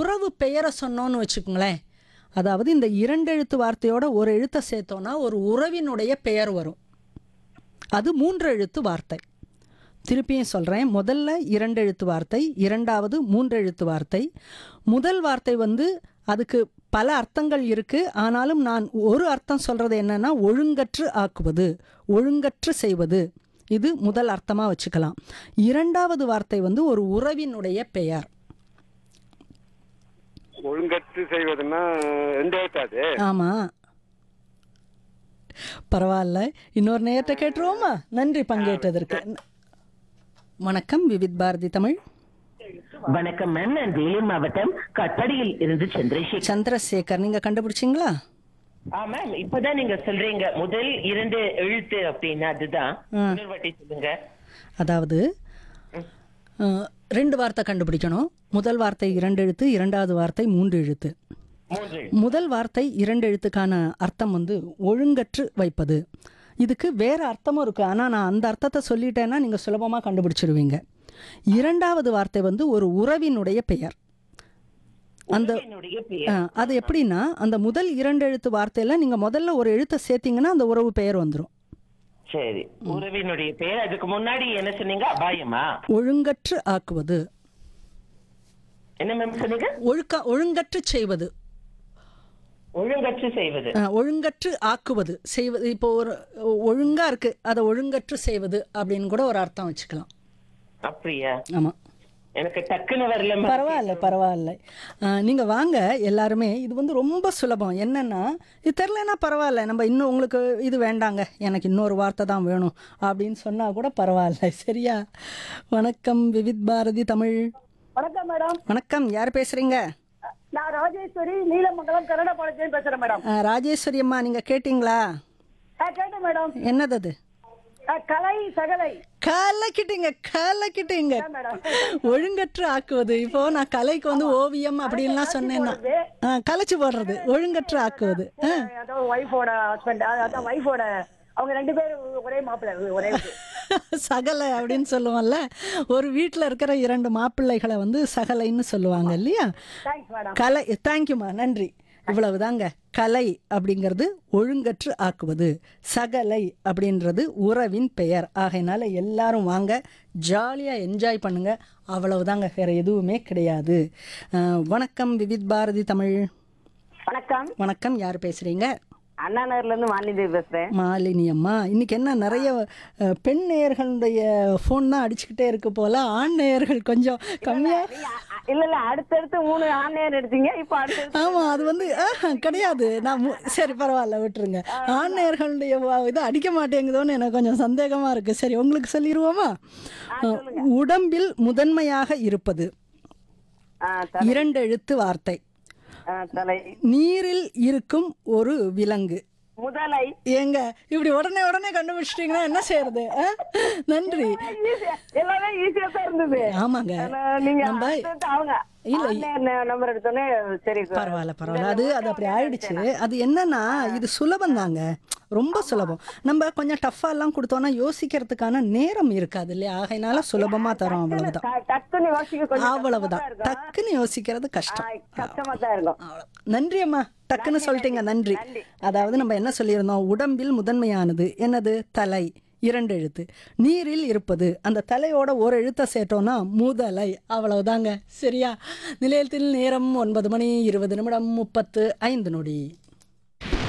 உறவு பெயரை சொன்னோன்னு வச்சுக்கோங்களேன் அதாவது இந்த இரண்டு எழுத்து வார்த்தையோட ஒரு எழுத்தை சேர்த்தோன்னா ஒரு உறவினுடைய பெயர் வரும் அது மூன்று எழுத்து வார்த்தை திருப்பியும் சொல்கிறேன் முதல்ல இரண்டு எழுத்து வார்த்தை இரண்டாவது மூன்று எழுத்து வார்த்தை முதல் வார்த்தை வந்து அதுக்கு பல அர்த்தங்கள் இருக்குது ஆனாலும் நான் ஒரு அர்த்தம் சொல்கிறது என்னன்னா ஒழுங்கற்று ஆக்குவது ஒழுங்கற்று செய்வது இது முதல் அர்த்தமாக வச்சுக்கலாம் இரண்டாவது வார்த்தை வந்து ஒரு உறவினுடைய பெயர் ஒழுங்கற்று செய்வதுன்னா ரெண்டு எழுத்தாது ஆமாம் பரவாயில்ல இன்னொரு நேரத்தை கேட்டுருவோமா நன்றி பங்கேற்றதற்கு வணக்கம் விவித் பாரதி தமிழ் வணக்கம் மேம் நான் வேலூர் மாவட்டம் கட்டடியில் இருந்து சந்திரசேகர் சந்திரசேகர் நீங்கள் கண்டுபிடிச்சிங்களா ஆ மேம் இப்பதான் நீங்க சொல்றீங்க முதல் இரண்டு எழுத்து அப்படின்னா அதுதான் ம். இன்னொரு வாட்டி சொல்லுங்க அதாவது அஹ், ரெண்டு வார்த்தை கண்டுபிடிக்கணும் முதல் வார்த்தை இரண்டு எழுத்து இரண்டாவது வார்த்தை மூன்று எழுத்து மூன்று முதல் வார்த்தை இரண்டு எழுத்துக்கான அர்த்தம் வந்து ஒழுங்கற்று வைப்பது இதுக்கு வேற அர்த்தமும் இருக்கு ஆனால் நான் அந்த அர்த்தத்தை சொல்லிட்டேன்னா நீங்கள் சுலபமாக கண்டுபிடிச்சிருவீங்க இரண்டாவது வார்த்தை வந்து ஒரு உறவினுடைய பெயர் அந்த என்னுடைய பெயர் அஹ், அது எப்படின்னா அந்த முதல் இரண்டு எழுத்து வார்த்தையில நீங்கள் முதல்ல ஒரு எழுத்தை சேர்த்தீங்கன்னா அந்த உறவு பெயர் வந்துடும் சரி உறவினுடைய பெயர் அதுக்கு முன்னாடி என்ன சொன்னீங்க அபாயமா ஒழுங்கற்று ஆக்குவது என்ன மேம் சொன்னீங்க ஒழுக்க ஒழுங்கற்று செய்வது ஒழுங்கற்று செய்வது அஹ், ஒழுங்கற்று ஆக்குவது செய்வது இப்போ ஒரு ஒழுங்கா இருக்கு அதை ஒழுங்கற்று செய்வது அப்படின்னு கூட ஒரு அர்த்தம் வச்சுக்கலாம் அப்படியா ஆமா எனக்கு டக்குன்னு வரல ma'am. பரவாயில்ல பரவாயில்ல அஹ், நீங்க வாங்க எல்லாருமே இது வந்து ரொம்ப சுலபம் என்னன்னா இது தெரிலனா பரவாயில்ல நம்ம இன்னும் உங்களுக்கு இது வேண்டாங்க எனக்கு இன்னொரு வார்த்தை தான் வேணும் அப்படின்னு சொன்னா கூட பரவாயில்ல சரியா வணக்கம் விவித் பாரதி தமிழ் வணக்கம் மேடம் வணக்கம் யார் பேசுறீங்க நான் ராஜேஸ்வரி நீலமங்கலம் கன்னட பாளையத்தையும் பேசுறேன் மேடம் அஹ், ராஜேஸ்வரி அம்மா நீங்க கேட்டிங்களா ஆ, கேட்டேன் மேடம் என்னது அது ஆ, கலை சகலை கலக்கிட்டீங்க கலக்கிட்டீங்க மேடம் ஒழுங்கற்று ஆக்குவது இப்போ நான் கலைக்கு வந்து ஓவியம் அப்படின்லாம் சொன்னேன்னா ஆ, கலைச்சு போடுறது ஒழுங்கற்று ஆக்குவது ஆ, அதாவது ஒய்ஃபோட ஹஸ்பண்ட் அதான் ஒய்ஃபோட அவங்க ரெண்டு பேரும் ஒரே மாப்பிள்ளை ஒரே இது. சகலை அப்படின்னு சொல்லுவோம்ல ஒரு வீட்டில் இருக்கிற இரண்டு மாப்பிள்ளைகளை வந்து சகலைன்னு சொல்லுவாங்க இல்லையா தேங்க்ஸ் மேடம் கலை தேங்க்யூம்மா நன்றி இவ்வளவுதாங்க கலை அப்படிங்கிறது ஒழுங்கற்று ஆக்குவது சகலை அப்படின்றது உறவின் பெயர் ஆகையினால எல்லாரும் வாங்க ஜாலியாக என்ஜாய் பண்ணுங்க அவ்வளவுதாங்க வேற எதுவுமே கிடையாது அஹ், வணக்கம் விவித் பாரதி தமிழ் வணக்கம் வணக்கம் யார் பேசுறீங்க அண்ணா நகர்ல இருந்து மாலிதேவி பேசுறேன் மாலினி அம்மா இன்னைக்கு என்ன நிறைய அஹ், பெண் நேயர்களுடைய ஃபோன் தான் அடிச்சுக்கிட்டே இருக்கு போல ஆண் நேயர்கள் கொஞ்சம் கம்மியா இல்ல இல்ல அடுத்தடுத்து மூணு ஆன்லைன் எடுத்தீங்க இப்ப அடுத்தடுத்து ஆமா அது வந்து ஆஹா, கிடையாது நான் மு- சரி பரவாயில்ல விட்டுருங்க ஆண் நேயர்களுடைய வ- இது அடிக்க மாட்டேங்குதோன்னு எனக்கு கொஞ்சம் சந்தேகமா இருக்கு சரி உங்களுக்கு சொல்லிடுவோமா உடம்பில் முதன்மையாக இருப்பது ஆ, இரண்டு எழுத்து வார்த்தை ஆ, தலை நீரில் இருக்கும் ஒரு விலங்கு முதலை ஏங்க இப்படி உடனே உடனே கண்டுபிடிச்சிட்டீங்கன்னா என்ன செய்யறது ஆ? நன்றி Easy- எல்லாமே ஈஸியா தான் இருந்தது ஆமாங்க ஆனா, நீங்க நம்ம அடுத்தடுத்து அவங்க இல்ல. நம்பர் எடுத்தோன்னே சரி பரவாயில்ல பரவாயில்ல அது அது அப்படி ஆயிடுச்சு அது என்னன்னா இது சுலபம் தாங்க ரொம்ப சுலபம் நம்ம கொஞ்சம் டஃப்பா எல்லாம் கொடுத்தோம்னா யோசிக்கிறதுக்கான நேரம் இருக்காது இல்லையா ஆகையினால சுலபமா தரோம் அவ்வளவுதான் ட- டக்குன்னு யோசிக்க கொஞ்சம் அவ்வளவுதான் கஷ்டமா இருக்கும். டக்குன்னு யோசிக்கிறது கஷ்டம் ஆ, கஷ்டமா தான் இருக்கும் அவ்வளவு. நன்றி அம்மா டக்குன்னு சொல்லிட்டீங்க நன்றி அதாவது நம்ம என்ன சொல்லியிருந்தோம் உடம்பில் முதன்மையானது என்னது தலை இரண்டு எழுத்து நீரில் இருப்பது அந்த தலையோட ஒரு எழுத்தை சேர்த்தோம்னா முதலை அவ்வளவுதாங்க சரியா நிலையத்தில் நேரம் ஒன்பது மணி இருபது நிமிடம் முப்பத்து ஐந்து நொடி